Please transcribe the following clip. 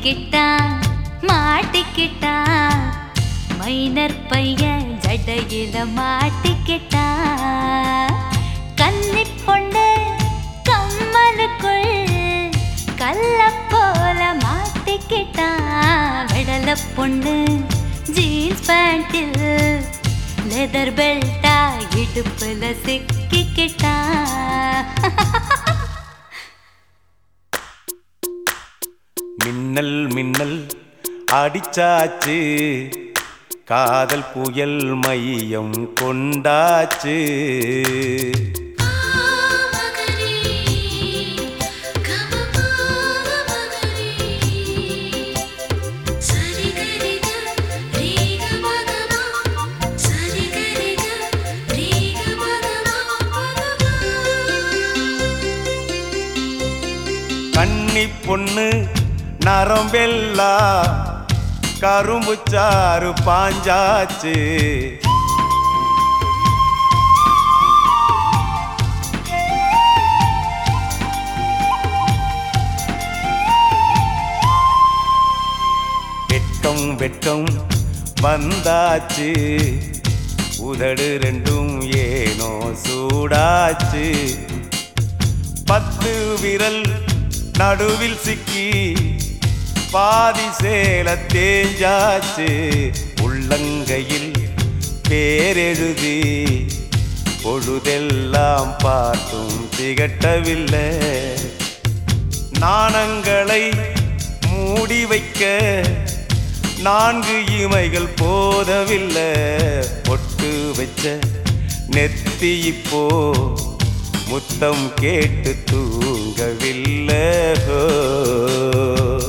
சிக்கிக்கிட்டான் மாட்டிக்கிட்டான் மைனர் பையன் ஜடையில மாட்டிக்கிட்டான் கன்னி பொண்ணு கம்மலுக்குள் கல்ல போல மாட்டிக்கிட்டான் விடல பொண்ணு ஜீன்ஸ் பேண்டில் லெதர் பெல்ட்டா இடுப்புல சிக்கிக்கிட்டான் மின்னல் மின்னல் அடிச்சாச்சு காதல் புயல் மையம் கொண்டாச்சு கன்னி பொண்ணு நரம்பெல்லா கரும்பு சாறு பாஞ்சாச்சு வெட்கம் வெட்கம் வந்தாச்சு உதடு ரெண்டும் ஏனோ சூடாச்சு பத்து விரல் நடுவில் சிக்கி பாதி சேல தேஞ்சாச்சு உள்ளங்கையில் பேரெழுதி பொழுதெல்லாம் பார்த்தும் திகட்டவில்லை நாணங்களை மூடி வைக்க நான்கு இமைகள் போதவில்லை பொட்டு வச்ச நெத்தி இப்போ முத்தம் கேட்டு தூங்கவில்லை ஹோ